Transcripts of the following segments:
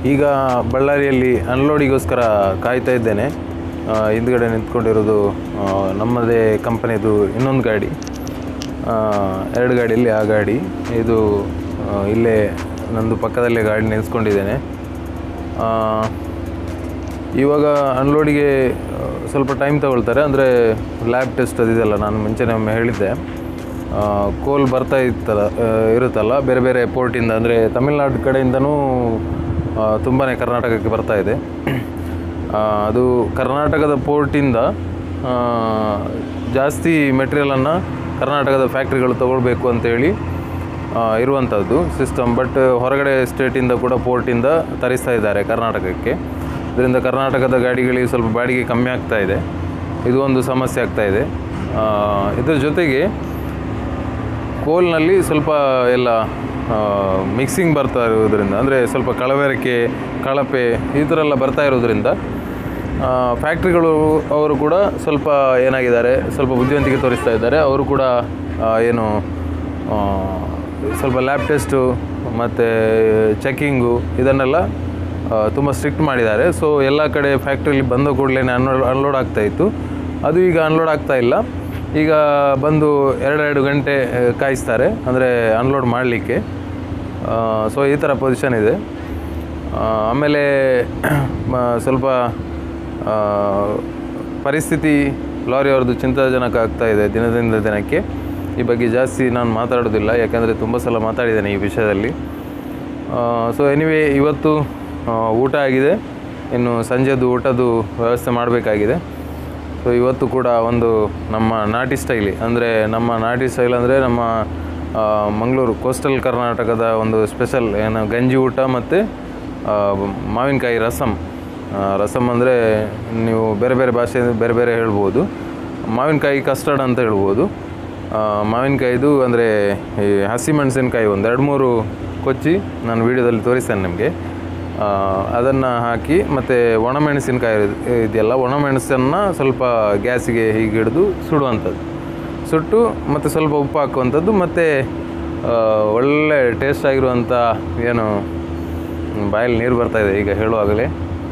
ಈಗ ಬಳ್ಳಾರಿಯಲ್ಲಿ ಅನ್ಲೋಡಿಗೋಸ್ಕರ ಕಾಯ್ತಾ ಇದ್ದೇನೆ ಆ, ಹಿಂದ್ಗಡೆ ನಿಂತ್ಕೊಂಡಿರೋದು ಆ, ನಮ್ಮದೇ ಕಂಪನಿದು ಇನ್ನೊಂದು ಗಾಡಿ ಆ, ಎರಡು ಗಾಡಿಯಲ್ಲಿ ಆ ಗಾಡಿ ಇದು ಆ, ಇಲ್ಲೇ ನಂದು ಪಕ್ಕದಲ್ಲೇ ಗಾಡಿ ನಿಲ್ಲಿಸ್ಕೊಂಡಿದ್ದೇನೆ ಆ, ಇವಾಗ ಅನ್ಲೋಡಿಗೆ ಆ, ಸ್ವಲ್ಪ ಟೈಮ್ ತಗೊಳ್ತಾರೆ ಅಂದರೆ ಲ್ಯಾಬ್ ಟೆಸ್ಟ್ ಅದಿದೆಲ್ಲ ನಾನು ಮುಂಚೆನೇ ಒಮ್ಮೆ ಹೇಳಿದ್ದೆ ಆ, ಕೋಲ್ ಬರ್ತಾ ಇತ್ತಲ್ಲ ಆ, ಇರುತ್ತಲ್ಲ ಬೇರೆ ಬೇರೆ ಪೋರ್ಟಿಂದ ಅಂದರೆ ತಮಿಳ್ನಾಡು ಕಡೆಯಿಂದನೂ ತುಂಬಾ ಕರ್ನಾಟಕಕ್ಕೆ ಬರ್ತಾ ಇದೆ ಆ, ಅದು ಕರ್ನಾಟಕದ ಪೋರ್ಟಿಂದ ಆ, ಜಾಸ್ತಿ ಮೆಟೀರಿಯಲನ್ನು ಕರ್ನಾಟಕದ ಫ್ಯಾಕ್ಟ್ರಿಗಳು ತಗೊಳ್ಬೇಕು ಅಂತೇಳಿ ಆ, ಇರುವಂಥದ್ದು ಸಿಸ್ಟಮ್ ಬಟ್ ಹೊರಗಡೆ ಸ್ಟೇಟಿಂದ ಕೂಡ ಪೋರ್ಟಿಂದ ತರಿಸ್ತಾ ಇದ್ದಾರೆ ಕರ್ನಾಟಕಕ್ಕೆ ಇದರಿಂದ ಕರ್ನಾಟಕದ ಗಾಡಿಗಳಿಗೆ ಸ್ವಲ್ಪ ಬಾಡಿಗೆ ಕಮ್ಮಿ ಆಗ್ತಾ ಇದೆ ಇದು ಒಂದು ಸಮಸ್ಯೆ ಆಗ್ತಾ ಇದೆ ಆ, ಇದ್ರ ಜೊತೆಗೆ ಕೋಲ್ನಲ್ಲಿ ಸ್ವಲ್ಪ ಎಲ್ಲ ಮಿಕ್ಸಿಂಗ್ ಬರ್ತಾ ಇರೋದ್ರಿಂದ ಅಂದರೆ ಸ್ವಲ್ಪ ಕಳವರಿಕೆ ಕಳಪೆ ಈ ಥರ ಎಲ್ಲ ಬರ್ತಾ ಇರೋದ್ರಿಂದ ಫ್ಯಾಕ್ಟ್ರಿಗಳು ಅವರು ಕೂಡ ಸ್ವಲ್ಪ ಏನಾಗಿದ್ದಾರೆ ಸ್ವಲ್ಪ ಬುದ್ಧಿವಂತಿಕೆ ತೋರಿಸ್ತಾ ಇದ್ದಾರೆ ಅವರು ಕೂಡ ಆ, ಏನು ಆ, ಸ್ವಲ್ಪ ಲ್ಯಾಬ್ ಟೆಸ್ಟು ಮತ್ತು ಚೆಕ್ಕಿಂಗು ಇದನ್ನೆಲ್ಲ ತುಂಬ ಸ್ಟ್ರಿಕ್ಟ್ ಮಾಡಿದ್ದಾರೆ ಸೊ ಎಲ್ಲ ಕಡೆ ಫ್ಯಾಕ್ಟ್ರಿಲಿ ಬಂದ ಕೂಡಲೇ ಅನ್ಲೋಡ್ ಅನ್ಲೋಡ್ ಆಗ್ತಾ ಇತ್ತು ಅದು ಈಗ ಅನ್ಲೋಡ್ ಆಗ್ತಾ ಇಲ್ಲ ಈಗ ಬಂದು ಎರಡೆರಡು ಗಂಟೆ ಆ, ಕಾಯಿಸ್ತಾರೆ ಅಂದರೆ ಅನ್ಲೋಡ್ ಮಾಡಲಿಕ್ಕೆ ಸೊ ಈ ಥರ ಪೊಸಿಷನ್ ಇದೆ ಆ, ಆಮೇಲೆ ಮ- ಸ್ವಲ್ಪ ಆ, ಪರಿಸ್ಥಿತಿ ಲಾರಿಯವ್ರದ್ದು ಚಿಂತಾಜನಕ ಆಗ್ತಾ ಇದೆ ದಿನದಿಂದ ದಿನಕ್ಕೆ ಈ ಬಗ್ಗೆ ಜಾಸ್ತಿ ನಾನು ಮಾತಾಡೋದಿಲ್ಲ ಯಾಕಂದರೆ ತುಂಬ ಸಲ ಮಾತಾಡಿದ್ದೇನೆ ಈ ವಿಷಯದಲ್ಲಿ ಸೊ ಎನಿವೇ ಇವತ್ತು ಆ, ಊಟ ಆಗಿದೆ ಇನ್ನು ಸಂಜೆದು ಊಟದ್ದು ವ್ಯವಸ್ಥೆ ಮಾಡಬೇಕಾಗಿದೆ ಸೊ ಇವತ್ತು ಕೂಡ ಒಂದು ನಮ್ಮ ನಾಟಿ ಸ್ಟೈಲಿ ಅಂದರೆ ನಮ್ಮ ನಾಟಿ ಸ್ಟೈಲ್ ಅಂದರೆ ನಮ್ಮ ಆ, ಮಂಗಳೂರು ಕೋಸ್ಟಲ್ ಕರ್ನಾಟಕದ ಒಂದು ಸ್ಪೆಷಲ್ ಏನು ಗಂಜಿ ಊಟ ಮತ್ತು ಮಾವಿನಕಾಯಿ ರಸಮ್ ಆ, ರಸಮ್ ಅಂದರೆ ನೀವು ಬೇರೆ ಬೇರೆ ಭಾಷೆ ಬೇರೆ ಬೇರೆ ಹೇಳ್ಬೋದು ಮಾವಿನಕಾಯಿ ಕಸ್ಟರ್ಡ್ ಅಂತ ಹೇಳ್ಬೋದು ಆ, ಮಾವಿನಕಾಯಿದು ಅಂದರೆ ಈ ಹಸಿಮೆಣಸಿನ್ಕಾಯಿ ಒಂದು ಎರಡು ಮೂರು ಕೊಚ್ಚಿ ನಾನು ವೀಡಿಯೋದಲ್ಲಿ ತೋರಿಸ್ತೇನೆ ನಿಮಗೆ ಅದನ್ನು ಹಾಕಿ ಮತ್ತು ಒಣಮೆಣಸಿನ್ಕಾಯಿ ಇದೆಯಲ್ಲ ಒಣಮೆಣಸನ್ನು ಸ್ವಲ್ಪ ಗ್ಯಾಸಿಗೆ ಹೀಗೆ ಹಿಡಿದು ಸುಡುವಂಥದ್ದು ಸುಟ್ಟು ಮತ್ತು ಸ್ವಲ್ಪ ಉಪ್ಪು ಹಾಕುವಂಥದ್ದು ಮತ್ತು ಒಳ್ಳೆ ಟೇಸ್ಟ್ ಆಗಿರುವಂಥ ಏನು ಬಾಯಲ್ಲಿ ನೀರು ಬರ್ತಾ ಇದೆ ಈಗ ಹೇಳುವಾಗಲೇ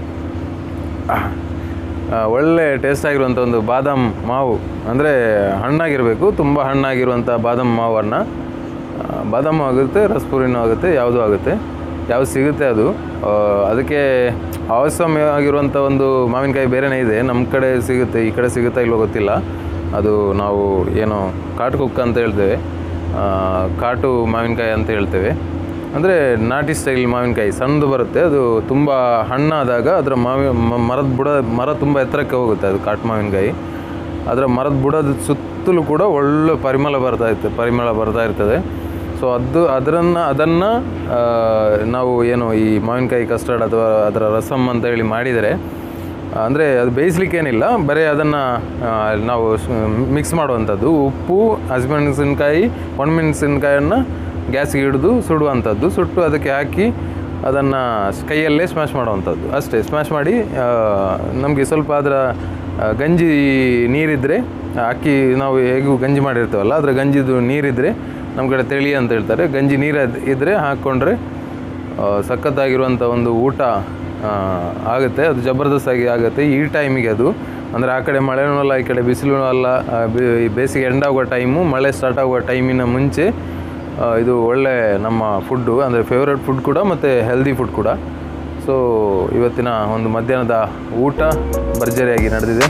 ಆ, ಒಳ್ಳೆ ಟೇಸ್ಟ್ ಆಗಿರುವಂಥ ಒಂದು ಬಾದಾಮ್ ಮಾವು ಅಂದರೆ ಹಣ್ಣಾಗಿರಬೇಕು ತುಂಬ ಹಣ್ಣಾಗಿರುವಂಥ ಬಾದಾಮ್ ಮಾವನ್ನು ಆ, ಬಾದಾಮು ಆಗುತ್ತೆ ರಸಪುರಿನೂ ಆಗುತ್ತೆ ಯಾವುದೂ ಆಗುತ್ತೆ ಯಾವ್ದು ಸಿಗುತ್ತೆ ಅದು ಆ, ಅದಕ್ಕೆ ಅವಶ್ಯವಾಗಿರುವಂಥ ಒಂದು ಮಾವಿನಕಾಯಿ ಬೇರೆನೇ ಇದೆ ನಮ್ಮ ಕಡೆ ಸಿಗುತ್ತೆ ಈ ಕಡೆ ಸಿಗುತ್ತಾ ಇಲ್ವೋ ಗೊತ್ತಿಲ್ಲ ಅದು ನಾವು ಏನು ಕಾಟು ಕುಕ್ಕ ಅಂತ ಹೇಳ್ತೇವೆ ಆ, ಕಾಟು ಮಾವಿನಕಾಯಿ ಅಂತ ಹೇಳ್ತೇವೆ ಅಂದರೆ ನಾಟಿ ಸ್ಟೈಲ್ ಮಾವಿನಕಾಯಿ ಸಣ್ಣದು ಬರುತ್ತೆ ಅದು ತುಂಬ ಹಣ್ಣಾದಾಗ ಅದರ ಮಾವಿ ಮ- ಮರದ ಬುಡ ಮರ ತುಂಬ ಎತ್ತರಕ್ಕೆ ಹೋಗುತ್ತೆ ಅದು ಕಾಟು ಮಾವಿನಕಾಯಿ ಅದರ ಮರದ ಬುಡದ ಸುತ್ತಲೂ ಕೂಡ ಒಳ್ಳೆ ಪರಿಮಳ ಬರ್ತಾ ಇರ್ತದೆ ಪರಿಮಳ ಬರ್ತಾ ಇರ್ತದೆ ಸೊ ಅದು ಅದರನ್ನು ಅದನ್ನು ನಾವು ಏನು ಈ ಮಾವಿನಕಾಯಿ ಕಸ್ಟರ್ಡ್ ಅಥವಾ ಅದರ ರಸಮ್ ಅಂತ ಹೇಳಿ ಮಾಡಿದರೆ ಅಂದರೆ ಅದು ಬೇಯಿಸ್ಲಿಕ್ಕೇನಿಲ್ಲ ಬರೀ ಅದನ್ನು ನಾವು ಮಿಕ್ಸ್ ಮಾಡುವಂಥದ್ದು ಉಪ್ಪು ಹಸಿಮೆಣಸಿನ್ಕಾಯಿ ಒಣಮೆಣಸಿನ್ಕಾಯನ್ನು ಗ್ಯಾಸ್ಗೆ ಹಿಡಿದು ಸುಡುವಂಥದ್ದು ಸುಟ್ಟು ಅದಕ್ಕೆ ಹಾಕಿ ಅದನ್ನು ಕೈಯಲ್ಲೇ ಸ್ಮ್ಯಾಶ್ ಮಾಡುವಂಥದ್ದು ಅಷ್ಟೇ ಸ್ಮ್ಯಾಶ್ ಮಾಡಿ ನಮಗೆ ಸ್ವಲ್ಪ ಅದರ ಆ, ಗಂಜಿ ನೀರಿದ್ದರೆ ಅಕ್ಕಿ ನಾವು ಹೇಗೂ ಗಂಜಿ ಮಾಡಿರ್ತೇವಲ್ಲ ಅದರ ಗಂಜಿದು ನೀರಿದ್ದರೆ ನಮ್ಮ ಕಡೆ ತಿಳಿ ಅಂತ ಹೇಳ್ತಾರೆ ಗಂಜಿ ನೀರು ಇದ್ದರೆ ಹಾಕ್ಕೊಂಡ್ರೆ ಆ, ಸಖತ್ತಾಗಿರುವಂಥ ಒಂದು ಊಟ ಆ, ಆಗುತ್ತೆ ಅದು ಜಬರ್ದಸ್ತ್ ಆಗಿ ಆಗುತ್ತೆ ಈ ಟೈಮಿಗೆ ಅದು ಅಂದರೆ ಆ ಕಡೆ ಮಳೆನೂ ಅಲ್ಲ ಈ ಕಡೆ ಬಿಸಿಲು ಅಲ್ಲ ಆ, ಬಿ- ಈ ಬೇಸಿಗೆ ಎಂಡ್ ಆಗುವ ಟೈಮು ಮಳೆ ಸ್ಟಾರ್ಟ್ ಆಗುವ ಟೈಮಿನ ಮುಂಚೆ ಆ, ಇದು ಒಳ್ಳೆ ನಮ್ಮ ಫುಡ್ಡು ಅಂದರೆ ಫೇವ್ರೆಟ್ ಫುಡ್ ಕೂಡ ಮತ್ತು ಹೆಲ್ದಿ ಫುಡ್ ಕೂಡ ಸೊ ಇವತ್ತಿನ ಒಂದು ಮಧ್ಯಾಹ್ನದ ಊಟ ಭರ್ಜರಿಯಾಗಿ ನಡೆದಿದೆ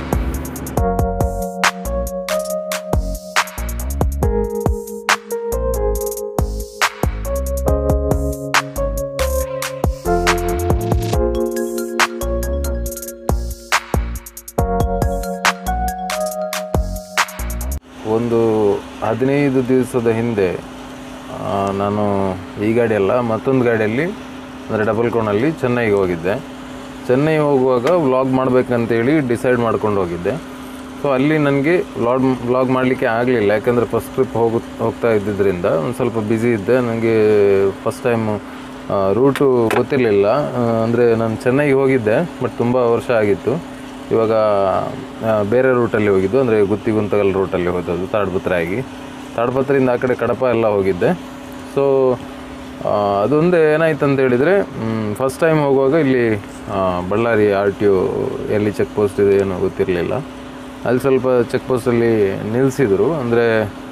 ಒಂದು ಹದಿನೈದು ದಿವಸದ ಹಿಂದೆ ಆ, ನಾನು ಈ ಗಾಡಿಯಲ್ಲ ಮತ್ತೊಂದು ಗಾಡಿಯಲ್ಲಿ ಅಂದರೆ ಡಬಲ್ ಕೋನಲ್ಲಿ ಚೆನ್ನೈಗೆ ಹೋಗಿದ್ದೆ ಚೆನ್ನೈ ಹೋಗುವಾಗ ವ್ಲಾಗ್ ಮಾಡಬೇಕಂತೇಳಿ ಡಿಸೈಡ್ ಮಾಡ್ಕೊಂಡು ಹೋಗಿದ್ದೆ ಸೊ ಅಲ್ಲಿ ನನಗೆ ವ್ಲಾಗ್ ವ್ಲಾಗ್ ಮಾಡಲಿಕ್ಕೆ ಆಗಲಿಲ್ಲ ಯಾಕಂದರೆ ಫಸ್ಟ್ ಟ್ರಿಪ್ ಹೋಗು ಹೋಗ್ತಾ ಇದ್ದಿದ್ದರಿಂದ ಒಂದು ಸ್ವಲ್ಪ ಬ್ಯುಸಿ ಇದ್ದೆ ನನಗೆ ಫಸ್ಟ್ ಟೈಮು ರೂಟು ಗೊತ್ತಿರಲಿಲ್ಲ ಅಂದರೆ ನಾನು ಚೆನ್ನೈಗೆ ಹೋಗಿದ್ದೆ ಬಟ್ ತುಂಬ ವರ್ಷ ಆಗಿತ್ತು ಇವಾಗ ಆ, ಬೇರೆ ರೂಟಲ್ಲಿ ಹೋಗಿದ್ದು ಅಂದರೆ ಗುತ್ತಿ ಗುಂತಗಲ್ ರೂಟಲ್ಲಿ ಹೋದದ್ದು ತಾಡ್ಪತ್ರೆ ಆಗಿ ತಾಡ್ಪತ್ರೆಯಿಂದ ಆ ಕಡೆ ಕಡಪ ಎಲ್ಲ ಹೋಗಿದ್ದೆ ಸೊ ಆ, ಅದೊಂದು ಏನಾಯ್ತು ಅಂತ ಹೇಳಿದರೆ ಫಸ್ಟ್ ಟೈಮ್ ಹೋಗುವಾಗ ಇಲ್ಲಿ ಆ, ಬಳ್ಳಾರಿ ಆರ್ ಟಿ ಒ ಎಲ್ಲಿ ಚೆಕ್ ಪೋಸ್ಟ್ ಇದೆ ಏನೋ ಗೊತ್ತಿರಲಿಲ್ಲ ಅಲ್ಲಿ ಸ್ವಲ್ಪ ಚೆಕ್ ಪೋಸ್ಟಲ್ಲಿ ನಿಲ್ಲಿಸಿದರು ಅಂದರೆ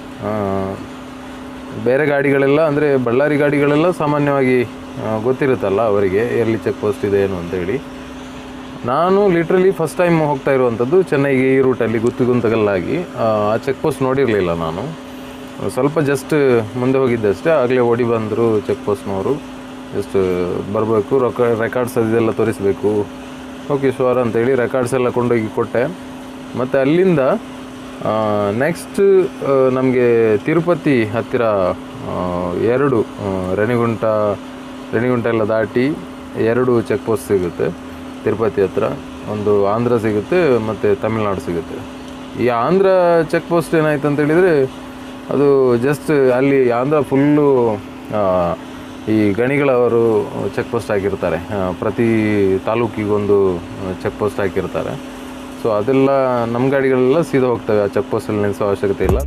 ಬೇರೆ ಗಾಡಿಗಳೆಲ್ಲ ಅಂದರೆ ಬಳ್ಳಾರಿ ಗಾಡಿಗಳೆಲ್ಲ ಸಾಮಾನ್ಯವಾಗಿ ಆ, ಗೊತ್ತಿರುತ್ತಲ್ಲ ಅವರಿಗೆ ಎಲ್ಲಿ ಚೆಕ್ ಪೋಸ್ಟ್ ಇದೆ ಏನು ಅಂತೇಳಿ ನಾನು ಲಿಟ್ರಲಿ ಫಸ್ಟ್ ಟೈಮ್ ಹೋಗ್ತಾ ಇರುವಂಥದ್ದು ಚೆನ್ನೈಗೆ ಈ ರೂಟಲ್ಲಿ ಗುತ್ತಿಗುಂತಗಲ್ಲಾಗಿ ಆ ಚೆಕ್ ಪೋಸ್ಟ್ ನೋಡಿರಲಿಲ್ಲ ನಾನು ಸ್ವಲ್ಪ ಜಸ್ಟ್ ಮುಂದೆ ಹೋಗಿದ್ದಷ್ಟೇ ಆಗಲೇ ಓಡಿ ಬಂದರು ಚೆಕ್ ಪೋಸ್ಟ್ನವರು ಜಸ್ಟ್ ಬರಬೇಕು ರೊಕ್ಕ ರೆಕಾರ್ಡ್ಸ್ ಅದೆಲ್ಲ ತೋರಿಸಬೇಕು ಓಕೆ ಶೋರ್ ಅಂತೇಳಿ ರೆಕಾರ್ಡ್ಸ್ ಎಲ್ಲ ಕೊಂಡೋಗಿ ಕೊಟ್ಟೆ ಮತ್ತು ಅಲ್ಲಿಂದ ನೆಕ್ಸ್ಟ್ ನಮಗೆ ತಿರುಪತಿ ಹತ್ತಿರ ಆ, ಎರಡು ಆ, ರೆಣಿಗುಂಟ ರೆಣಿಗುಂಟ ಎಲ್ಲ ದಾಟಿ ಎರಡು ಚೆಕ್ ಪೋಸ್ಟ್ ಸಿಗುತ್ತೆ ತಿರುಪತಿ ಹತ್ರ ಒಂದು ಆಂಧ್ರ ಸಿಗುತ್ತೆ ಮತ್ತು ತಮಿಳ್ನಾಡು ಸಿಗುತ್ತೆ ಈ ಆಂಧ್ರ ಚೆಕ್ ಪೋಸ್ಟ್ ಏನಾಯ್ತು ಅಂತ ಹೇಳಿದರೆ ಅದು ಜಸ್ಟ್ ಅಲ್ಲಿ ಆಂಧ್ರ ಫುಲ್ಲು ಈ ಗಣಿಗಳವರು ಚೆಕ್ ಪೋಸ್ಟ್ ಹಾಕಿರ್ತಾರೆ ಆ, ಪ್ರತಿ ತಾಲೂಕಿಗೊಂದು ಚೆಕ್ ಪೋಸ್ಟ್ ಹಾಕಿರ್ತಾರೆ ಸೊ ಅದೆಲ್ಲ ನಮ್ಮ ಗಾಡಿಗಳೆಲ್ಲ ಸೀದಾ ಹೋಗ್ತವೆ ಆ ಚೆಕ್ ಪೋಸ್ಟಲ್ಲಿ ನಿಲ್ಲಿಸೋ ಅವಶ್ಯಕತೆ ಇಲ್ಲ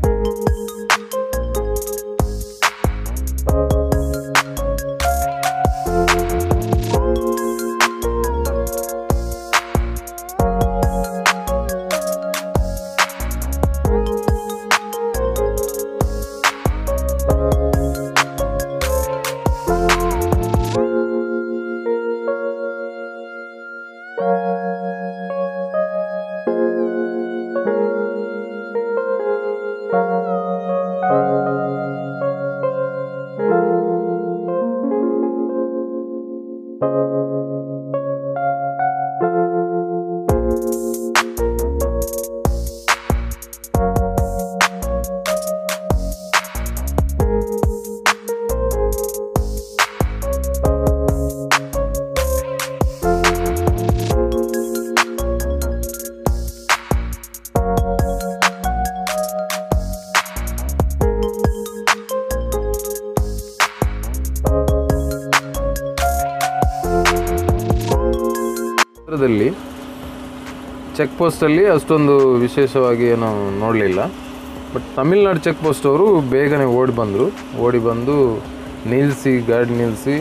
ಆಂಧ್ರದಲ್ಲಿ ಚೆಕ್ ಪೋಸ್ಟಲ್ಲಿ ಅಷ್ಟೊಂದು ವಿಶೇಷವಾಗಿ ಏನೂ ನೋಡಲಿಲ್ಲ ಬಟ್ ತಮಿಳ್ನಾಡು ಚೆಕ್ ಪೋಸ್ಟ್ ಅವರು ಬೇಗನೆ ಓಡಿ ಬಂದರು ಓಡಿ ಬಂದು ನಿಲ್ಲಿಸಿ ಗಾಡಿ ನಿಲ್ಲಿಸಿ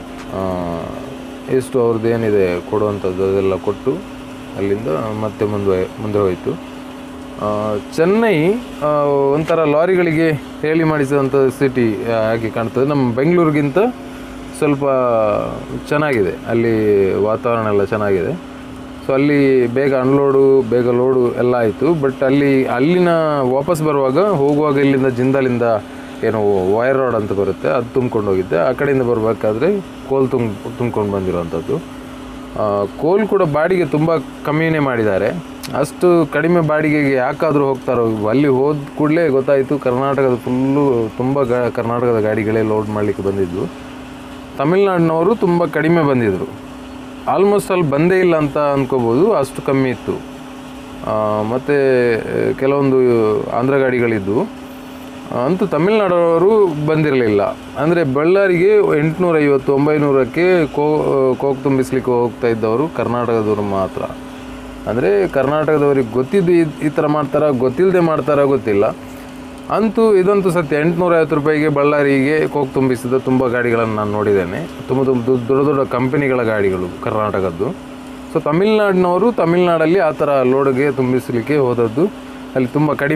ಎಷ್ಟು ಅವ್ರದ್ದು ಏನಿದೆ ಕೊಡುವಂಥದ್ದು ಅದೆಲ್ಲ ಕೊಟ್ಟು ಅಲ್ಲಿಂದ ಮತ್ತೆ ಮುಂದೆ ಮುಂದೆ ಹೋಯಿತು ಆ, ಚೆನ್ನೈ ಆ, ಒಂಥರ ಲಾರಿಗಳಿಗೆ ಹೇಳಿ ಮಾಡಿಸಿದಂಥ ಸಿಟಿ ಆಗಿ ಕಾಣ್ತದೆ ನಮ್ಮ ಬೆಂಗಳೂರಿಗಿಂತ ಸ್ವಲ್ಪ ಚೆನ್ನಾಗಿದೆ ಅಲ್ಲಿ ವಾತಾವರಣ ಎಲ್ಲ ಚೆನ್ನಾಗಿದೆ ಸೊ ಅಲ್ಲಿ ಬೇಗ ಅನ್ಲೋಡು ಬೇಗ ಲೋಡು ಎಲ್ಲ ಆಯಿತು ಬಟ್ ಅಲ್ಲಿ ಅಲ್ಲಿನ ವಾಪಸ್ ಬರುವಾಗ ಹೋಗುವಾಗ ಇಲ್ಲಿಂದ ಜಿಂದಾಲಿಂದ ಏನು ವೈರ್ ರೋಡ್ ಅಂತ ಬರುತ್ತೆ ಅದು ತುಂಬ್ಕೊಂಡು ಹೋಗಿದ್ದೆ ಆ ಕಡೆಯಿಂದ ಬರಬೇಕಾದ್ರೆ ಕೋಲ್ ತುಂಬ ತುಂಬ್ಕೊಂಡು ಬಂದಿರುವಂಥದ್ದು ಆ, ಕೋಲ್ ಕೂಡ ಬಾಡಿಗೆ ತುಂಬ ಕಮ್ಮಿನೇ ಮಾಡಿದ್ದಾರೆ ಅಷ್ಟು ಕಡಿಮೆ ಬಾಡಿಗೆಗೆ ಯಾಕಾದರೂ ಹೋಗ್ತಾರೋ ಅಲ್ಲಿ ಹೋದ ಕೂಡಲೇ ಗೊತ್ತಾಯಿತು ಕರ್ನಾಟಕದ ಫುಲ್ಲು ತುಂಬ ಗಾ ಕರ್ನಾಟಕದ ಗಾಡಿಗಳೇ ಲೋಡ್ ಮಾಡಲಿಕ್ಕೆ ಬಂದಿದ್ದು ತಮಿಳ್ನಾಡಿನವರು ತುಂಬ ಕಡಿಮೆ ಬಂದಿದ್ದರು ಆಲ್ಮೋಸ್ಟ್ ಅಲ್ಲಿ ಬಂದೇ ಇಲ್ಲ ಅಂತ ಅನ್ಕೋಬೋದು ಅಷ್ಟು ಕಮ್ಮಿ ಇತ್ತು ಮತ್ತು ಕೆಲವೊಂದು ಆಂಧ್ರ ಗಾಡಿಗಳಿದ್ವು ಅಂತೂ ತಮಿಳ್ನಾಡವರು ಬಂದಿರಲಿಲ್ಲ ಅಂದರೆ ಬಳ್ಳಾರಿಗೆ ಎಂಟುನೂರೈವತ್ತು ಒಂಬೈನೂರಕ್ಕೆ ಕೋ ಕೋಕ್ ತುಂಬಿಸ್ಲಿಕ್ಕೆ ಹೋಗ್ತಾ ಇದ್ದವರು ಕರ್ನಾಟಕದವರು ಮಾತ್ರ ಅಂದರೆ ಕರ್ನಾಟಕದವ್ರಿಗೆ ಗೊತ್ತಿದ್ದು ಈ- ಈ ಥರ ಮಾಡ್ತಾರಾ ಗೊತ್ತಿಲ್ಲದೆ ಮಾಡ್ತಾರಾ ಗೊತ್ತಿಲ್ಲ ಅಂತೂ ಇದಂತೂ ಸತ್ಯ ಎಂಟುನೂರೈವತ್ತು ರೂಪಾಯಿಗೆ ಬಳ್ಳಾರಿಗೆ ಕೋಕ್ ತುಂಬಿಸಿದ ತುಂಬ ಗಾಡಿಗಳನ್ನು ನಾನು ನೋಡಿದ್ದೇನೆ ತುಂಬ ತುಂಬ ದೊಡ್ಡ ದೊಡ್ಡ ದೊಡ್ಡ ಕಂಪನಿಗಳ ಗಾಡಿಗಳು ಕರ್ನಾಟಕದ್ದು ಸೊ ತಮಿಳ್ನಾಡಿನವರು ತಮಿಳ್ನಾಡಲ್ಲಿ ಆ ಥರ ಲೋಡ್ಗೆ ತುಂಬಿಸಲಿಕ್ಕೆ ಹೋದದ್ದು ಅಲ್ಲಿ ತುಂಬ ಕಡಿಮೆ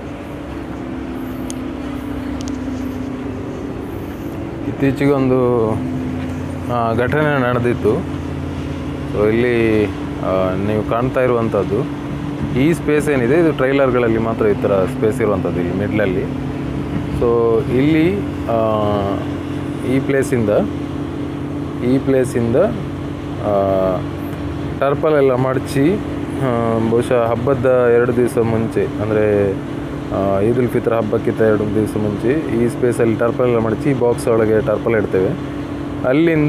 ಇತ್ತೀಚೆಗೆ ಒಂದು ಆ, ಘಟನೆ ನಡೆದಿತ್ತು ಸೊ ಇಲ್ಲಿ ಆ, ನೀವು ಕಾಣ್ತಾ ಇರುವಂಥದ್ದು ಈ ಸ್ಪೇಸ್ ಏನಿದೆ ಇದು ಟ್ರೈಲರ್ಗಳಲ್ಲಿ ಮಾತ್ರ ಈ ಥರ ಸ್ಪೇಸ್ ಇರುವಂಥದ್ದು ಇಲ್ಲಿ ಮಿಡ್ಲಲ್ಲಿ ಸೊ ಇಲ್ಲಿ ಆ, ಈ ಪ್ಲೇಸಿಂದ ಈ ಪ್ಲೇಸಿಂದ ಟರ್ಪಲ್ ಎಲ್ಲ ಮಡಚಿ ಆ, ಬಹುಶಃ ಹಬ್ಬದ ಎರಡು ದಿವಸ ಮುಂಚೆ ಅಂದರೆ ಈದ್ ಉಲ್ ಫಿತ್ರ್ ಹಬ್ಬಕ್ಕಿಂತ ಎರಡು ದಿವಸ ಮುಂಚೆ ಈ ಸ್ಪೇಸಲ್ಲಿ ಟರ್ಪಲ್ ಎಲ್ಲ ಮಡಚಿ ಬಾಕ್ಸ್ ಒಳಗೆ ಟರ್ಪಲ್ ಇಡ್ತೇವೆ ಅಲ್ಲಿಂದ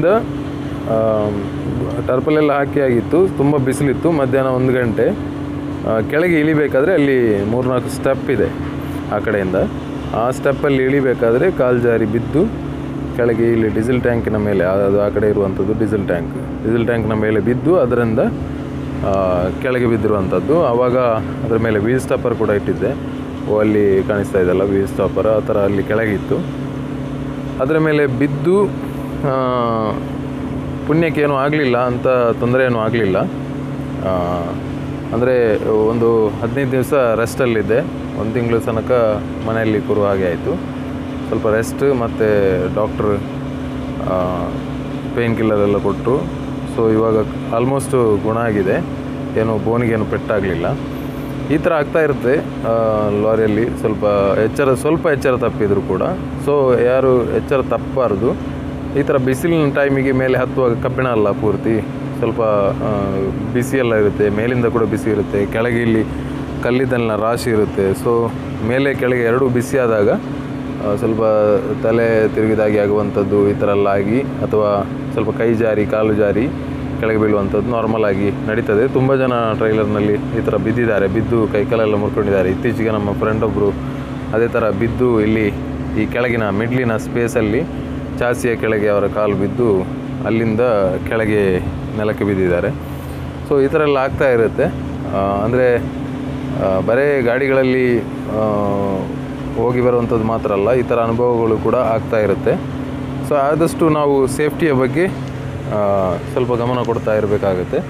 ಟರ್ಪಲ್ ಎಲ್ಲ ಹಾಕಿ ಆಗಿತ್ತು ತುಂಬ ಬಿಸಿಲಿತ್ತು ಮಧ್ಯಾಹ್ನ ಒಂದು ಗಂಟೆ ಆ, ಕೆಳಗೆ ಇಳಿಬೇಕಾದ್ರೆ ಅಲ್ಲಿ ಮೂರ್ನಾಲ್ಕು ಸ್ಟೆಪ್ ಇದೆ ಆ ಕಡೆಯಿಂದ ಆ ಸ್ಟೆಪ್ಪಲ್ಲಿ ಇಳಿಬೇಕಾದ್ರೆ ಕಾಲು ಜಾರಿ ಬಿದ್ದು ಕೆಳಗೆ ಇಲ್ಲಿ ಡೀಸೆಲ್ ಟ್ಯಾಂಕಿನ ಮೇಲೆ ಅದು ಆ ಕಡೆ ಇರುವಂಥದ್ದು ಡೀಸೆಲ್ ಟ್ಯಾಂಕ್ ಡೀಸೆಲ್ ಟ್ಯಾಂಕ್ನ ಮೇಲೆ ಬಿದ್ದು ಅದರಿಂದ ಆ, ಕೆಳಗೆ ಬಿದ್ದಿರುವಂಥದ್ದು ಆವಾಗ ಅದರ ಮೇಲೆ ವೀಲ್ ಸ್ಟಾಪರ್ ಕೂಡ ಇಟ್ಟಿದ್ದೆ ಓ ಅಲ್ಲಿ ಕಾಣಿಸ್ತಾ ಇದೆಯಲ್ಲ ವೀಲ್ ಸ್ಟಾಪರ್ ಆ ಥರ ಅಲ್ಲಿ ಕೆಳಗಿತ್ತು ಅದರ ಮೇಲೆ ಬಿದ್ದು ಆ, ಪುಣ್ಯಕ್ಕೆ ಏನೂ ಆಗಲಿಲ್ಲ ಅಂತ ತೊಂದರೆ ಏನೂ ಆಗಲಿಲ್ಲ ಅಂದರೆ ಒಂದು ಹದಿನೈದು ದಿವಸ ರೆಸ್ಟಲ್ಲಿದ್ದೆ ಒಂದು ತಿಂಗಳು ತನಕ ಮನೆಯಲ್ಲಿ ಕೂರುವ ಹಾಗೆ ಆಯಿತು ಸ್ವಲ್ಪ ರೆಸ್ಟ್ ಮತ್ತು ಡಾಕ್ಟ್ರ್ ಪೇನ್ ಕಿಲ್ಲರ್ ಎಲ್ಲ ಕೊಟ್ಟರು ಸೊ ಇವಾಗ ಆಲ್ಮೋಸ್ಟ್ ಗುಣ ಆಗಿದೆ ಏನು ಬೋನಿಗೇನು ಪೆಟ್ಟಾಗಲಿಲ್ಲ ಈ ಥರ ಆಗ್ತಾ ಇರುತ್ತೆ ಆ, ಲಾರಿಯಲ್ಲಿ ಸ್ವಲ್ಪ ಎಚ್ಚರ ಸ್ವಲ್ಪ ಎಚ್ಚರ ತಪ್ಪಿದ್ರು ಕೂಡ ಸೊ ಯಾರು ಎಚ್ಚರ ತಪ್ಪಬಾರ್ದು ಈ ಥರ ಬಿಸಿಲಿನ ಟೈಮಿಗೆ ಮೇಲೆ ಹತ್ತುವಾಗ ಕಬ್ಬಿಣ ಅಲ್ಲ ಪೂರ್ತಿ ಸ್ವಲ್ಪ ಆ, ಬಿಸಿ ಎಲ್ಲ ಇರುತ್ತೆ ಮೇಲಿಂದ ಕೂಡ ಬಿಸಿ ಇರುತ್ತೆ ಕೆಳಗೆ ಇಲ್ಲಿ ಕಲ್ಲಿದ್ದಲಿನ ರಾಶಿ ಇರುತ್ತೆ ಸೊ ಮೇಲೆ ಕೆಳಗೆ ಎರಡೂ ಬಿಸಿ ಆದಾಗ ಆ, ಸ್ವಲ್ಪ ತಲೆ ತಿರುಗಿದಾಗಿ ಆಗುವಂಥದ್ದು ಈ ಥರ ಎಲ್ಲ ಆಗಿ ಅಥವಾ ಸ್ವಲ್ಪ ಕೈ ಜಾರಿ ಕಾಲು ಜಾರಿ ಕೆಳಗೆ ಬೀಳುವಂಥದ್ದು ನಾರ್ಮಲ್ ಆಗಿ ನಡೀತದೆ ತುಂಬ ಜನ ಟ್ರೈಲರ್ನಲ್ಲಿ ಈ ಥರ ಬಿದ್ದಿದ್ದಾರೆ ಬಿದ್ದು ಕೈಕಾಲೆಲ್ಲ ಮುರ್ಕೊಂಡಿದ್ದಾರೆ ಇತ್ತೀಚೆಗೆ ನಮ್ಮ ಫ್ರೆಂಡ್ ಒಬ್ಬರು ಅದೇ ಥರ ಬಿದ್ದು ಇಲ್ಲಿ ಈ ಕೆಳಗಿನ ಮಿಡ್ಲಿನ ಸ್ಪೇಸಲ್ಲಿ ಚಾಸಿಯ ಕೆಳಗೆ ಅವರ ಕಾಲು ಬಿದ್ದು ಅಲ್ಲಿಂದ ಕೆಳಗೆ ನೆಲಕ್ಕೆ ಬಿದ್ದಿದ್ದಾರೆ ಸೊ ಈ ಥರ ಎಲ್ಲ ಆಗ್ತಾ ಇರುತ್ತೆ ಅಂದರೆ ಬರೇ ಗಾಡಿಗಳಲ್ಲಿ ಆ, ಹೋಗಿ ಬರುವಂಥದ್ದು ಮಾತ್ರ ಅಲ್ಲ ಈ ಥರ ಅನುಭವಗಳು ಕೂಡ ಆಗ್ತಾ ಇರುತ್ತೆ ಸೊ ಆದಷ್ಟು ನಾವು ಸೇಫ್ಟಿಯ ಬಗ್ಗೆ ಆ, ಸ್ವಲ್ಪ ಗಮನ ಕೊಡ್ತಾ ಇರಬೇಕಾಗುತ್ತೆ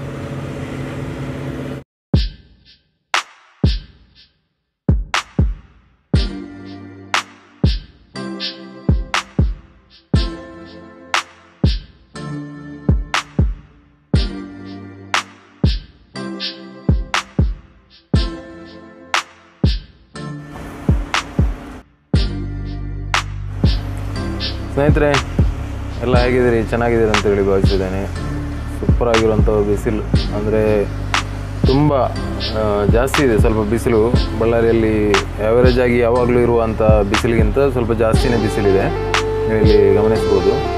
ಸ್ನೇಹಿತರೆ ಎಲ್ಲ ಹೇಗಿದ್ದೀರಿ ಚೆನ್ನಾಗಿದ್ದೀರಿ ಅಂತ ಹೇಳಿ ಭಾವಿಸಿದ್ದೇನೆ ಸೂಪರ್ ಆಗಿರುವಂಥ ಬಿಸಿಲು ಅಂದರೆ ತುಂಬ ಆ, ಜಾಸ್ತಿ ಇದೆ ಸ್ವಲ್ಪ ಬಿಸಿಲು ಬಳ್ಳಾರಿಯಲ್ಲಿ ಆ್ಯಾವರೇಜ್ ಆಗಿ ಯಾವಾಗಲೂ ಇರುವಂಥ ಬಿಸಿಲಿಗಿಂತ ಸ್ವಲ್ಪ ಜಾಸ್ತಿನೇ ಬಿಸಿಲಿದೆ ನೀವು ಇಲ್ಲಿ ಗಮನಿಸ್ಬೋದು